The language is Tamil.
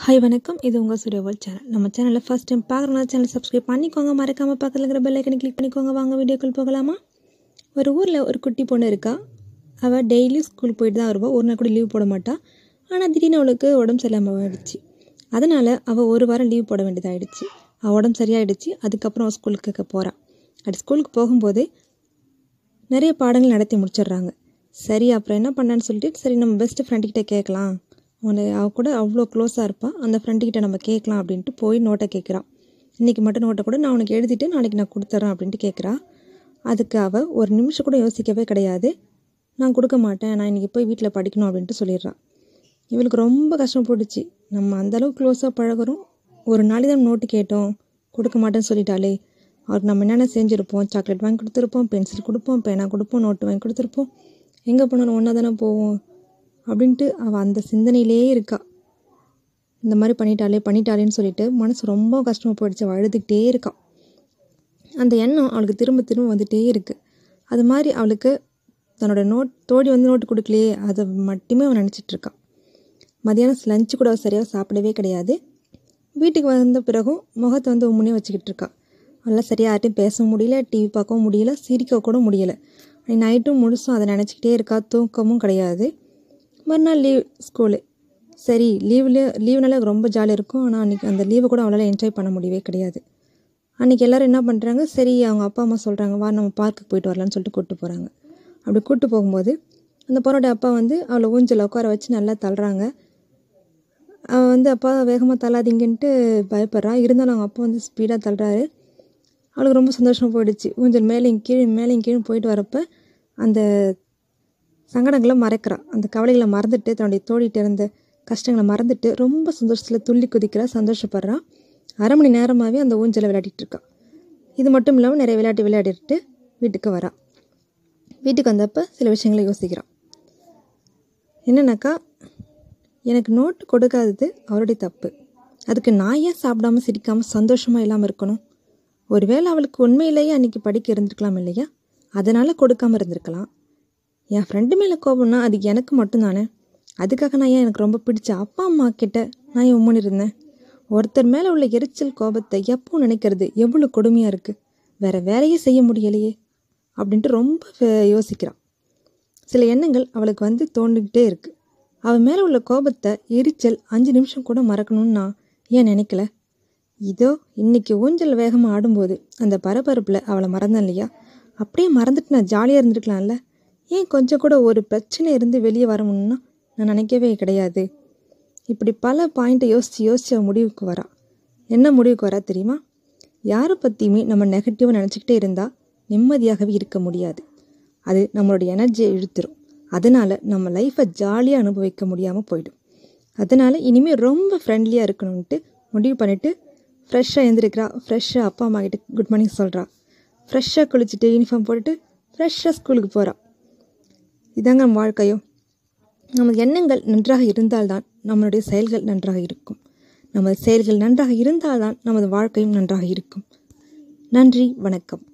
ஹாய் வணக்கம் இது உங்கள் சூரியவால் சேனல் நம்ம சேனலில் ஃபஸ்ட் டைம் பார்க்குறவங்க சேனல் சப்ஸ்கிரைப் பண்ணிக்கோங்க மறக்காமல் பக்கத்தில் இருக்கிற பெல் ஐக்கனை கிளிக் பண்ணிக்கோங்க வாங்க வீடியோக்குள் போகலாமா ஒரு ஊரில் ஒரு குட்டி பொண்ணு இருக்கா அவள் டெய்லி ஸ்கூல் போயிட்டு தான் வருவாள் ஒரு நாள் கூட லீவ் போட மாட்டாள் ஆனால் திடீர்னு அவளுக்கு உடம்பு சரியில்லாமல் ஆயிடுச்சு அதனால் அவள் ஒரு வாரம் லீவ் போட வேண்டியதாகிடுச்சு அவள் உடம்பு சரியாயிடுச்சு அதுக்கப்புறம் அவள் ஸ்கூலுக்கு போகிறாள் அது ஸ்கூலுக்கு போகும்போது நிறைய பாடங்கள் நடத்தி முடிச்சிடுறாங்க சரி அப்புறம் என்ன பண்ணான்னு சொல்லிட்டு சரி நம்ம பெஸ்ட் ஃப்ரெண்டுக்கிட்ட கேட்கலாம் உன்னை அவ கூட அவ்வளோ க்ளோஸாக இருப்பாள் அந்த ஃப்ரெண்டுக்கிட்ட நம்ம கேட்கலாம் அப்படின்ட்டு போய் நோட்டை கேட்குறான் இன்றைக்கி மட்டும் நோட்டை கூட நான் உனக்கு எழுதிட்டு நாளைக்கு நான் கொடுத்துட்றேன் அப்படின்ட்டு கேட்குறா அதுக்கு அவள் ஒரு நிமிஷம் கூட யோசிக்கவே கிடையாது நான் கொடுக்க மாட்டேன் நான் இன்றைக்கி போய் வீட்டில் படிக்கணும் அப்படின்ட்டு சொல்லிடுறான் இவளுக்கு ரொம்ப கஷ்டம் போட்டுச்சு நம்ம அந்தளவுக்கு க்ளோஸாக பழகுறோம் ஒரு நாளைக்கு தான் நோட்டு கேட்டோம் கொடுக்க மாட்டேன்னு சொல்லிட்டாலே அவருக்கு நம்ம என்னென்ன செஞ்சுருப்போம் சாக்லேட் வாங்கி கொடுத்துருப்போம் பென்சில் கொடுப்போம் பேனா கொடுப்போம் நோட்டு வாங்கி கொடுத்துருப்போம் எங்கே போனாலும் ஒன்றா தானே போவோம் அப்படின்ட்டு அவள் அந்த சிந்தனையிலே இருக்கா இந்த மாதிரி பண்ணிட்டாளே பண்ணிட்டாளேன்னு சொல்லிட்டு மனசு ரொம்ப கஷ்டமாக போயிடுச்சு அவள் அழுதுகிட்டே இருக்கா அந்த எண்ணம் அவளுக்கு திரும்ப திரும்ப வந்துகிட்டே இருக்குது அது மாதிரி அவளுக்கு தன்னோட நோட் தோடி வந்து நோட்டு கொடுக்கலையே அதை மட்டுமே அவன் நினச்சிட்ருக்கான் மதியானம் லஞ்சு கூட அவள் சரியாக சாப்பிடவே கிடையாது வீட்டுக்கு வந்த பிறகும் முகத்தை வந்து உம்முனே வச்சுக்கிட்டு இருக்கா அவளால் சரியாக யார்ட்டையும் பேச முடியல டிவி பார்க்கவும் முடியல சிரிக்க கூட முடியல நைட்டும் முழுசும் அதை நினச்சிக்கிட்டே இருக்கா தூக்கமும் கிடையாது மறுநாள் லீவ் ஸ்கூலு சரி லீவில் லீவுனால ரொம்ப ஜாலியாக இருக்கும் ஆனால் அன்றைக்கி அந்த லீவை கூட அவளால் என்ஜாய் பண்ண முடியவே கிடையாது அன்றைக்கி எல்லோரும் என்ன பண்ணுறாங்க சரி அவங்க அப்பா அம்மா சொல்கிறாங்க வா நம்ம பார்க்குக்கு போயிட்டு வரலான்னு சொல்லிட்டு கூப்பிட்டு போகிறாங்க அப்படி கூப்பிட்டு போகும்போது அந்த பொண்ணோட அப்பா வந்து அவளை ஊஞ்சல் உட்கார வச்சு நல்லா தள்ளுறாங்க அவள் வந்து அப்பா வேகமாக தள்ளாதீங்கன்ட்டு பயப்படுறா இருந்தாலும் அவங்க அப்பா வந்து ஸ்பீடாக தள்ளுறாரு அவளுக்கு ரொம்ப சந்தோஷமாக போயிடுச்சு ஊஞ்சல் மேலேயும் கீழே மேலேயும் கீழே போயிட்டு வரப்போ அந்த சங்கடங்களை மறக்கிறா அந்த கவலைகளை மறந்துட்டு தன்னுடைய தோழிகிட்ட இருந்த கஷ்டங்களை மறந்துட்டு ரொம்ப சந்தோஷத்தில் துள்ளி குதிக்கிறா சந்தோஷப்படுறா அரை மணி நேரமாகவே அந்த ஊஞ்சலை விளையாடிட்டு இருக்கா இது மட்டும் இல்லாமல் நிறைய விளையாட்டு விளையாடிட்டு வீட்டுக்கு வரா வீட்டுக்கு வந்தப்போ சில விஷயங்களை யோசிக்கிறான் என்னன்னாக்கா எனக்கு நோட்டு கொடுக்காதது அவருடைய தப்பு அதுக்கு நான் ஏன் சாப்பிடாம சிரிக்காமல் சந்தோஷமாக இல்லாமல் இருக்கணும் ஒருவேளை அவளுக்கு உண்மையிலேயே அன்றைக்கி படிக்க இருந்திருக்கலாம் இல்லையா அதனால் கொடுக்காமல் இருந்திருக்கலாம் என் ஃப்ரெண்டு மேலே கோபம்னா அது எனக்கு மட்டும்தானே அதுக்காக நான் ஏன் எனக்கு ரொம்ப பிடிச்ச அப்பா அம்மா கிட்ட நான் ஏன் உம்மன் இருந்தேன் ஒருத்தர் மேலே உள்ள எரிச்சல் கோபத்தை எப்போ நினைக்கிறது எவ்வளோ கொடுமையாக இருக்குது வேறு வேலையே செய்ய முடியலையே அப்படின்ட்டு ரொம்ப யோசிக்கிறான் சில எண்ணங்கள் அவளுக்கு வந்து தோண்டிக்கிட்டே இருக்குது அவள் மேலே உள்ள கோபத்தை எரிச்சல் அஞ்சு நிமிஷம் கூட மறக்கணும்னு நான் ஏன் நினைக்கல இதோ இன்னைக்கு ஊஞ்சல் வேகமாக ஆடும்போது அந்த பரபரப்பில் அவளை மறந்தேன் இல்லையா அப்படியே மறந்துட்டு நான் ஜாலியாக இருந்திருக்கலாம்ல ஏன் கொஞ்சம் கூட ஒரு பிரச்சனை இருந்து வெளியே வரணும்னா நான் நினைக்கவே கிடையாது இப்படி பல பாயிண்ட்டை யோசித்து யோசித்து முடிவுக்கு வரா என்ன முடிவுக்கு வரா தெரியுமா யாரை பற்றியுமே நம்ம நெகட்டிவாக நினச்சிக்கிட்டே இருந்தால் நிம்மதியாகவே இருக்க முடியாது அது நம்மளுடைய எனர்ஜியை இழுத்துரும் அதனால் நம்ம லைஃப்பை ஜாலியாக அனுபவிக்க முடியாமல் போயிடும் அதனால் இனிமேல் ரொம்ப ஃப்ரெண்ட்லியாக இருக்கணும்ன்ட்டு முடிவு பண்ணிவிட்டு ஃப்ரெஷ்ஷாக எழுந்திருக்கிறா ஃப்ரெஷ்ஷாக அப்பா அம்மா கிட்ட குட் மார்னிங் சொல்கிறா ஃப்ரெஷ்ஷாக குளிச்சுட்டு யூனிஃபார்ம் போட்டுட்டு ஃப்ரெஷ்ஷாக ஸ்கூலுக்கு போகிறா இதாங்க நம்ம வாழ்க்கையோ நமது எண்ணங்கள் நன்றாக இருந்தால்தான் நம்மளுடைய செயல்கள் நன்றாக இருக்கும் நமது செயல்கள் நன்றாக இருந்தால்தான் நமது வாழ்க்கையும் நன்றாக இருக்கும் நன்றி வணக்கம்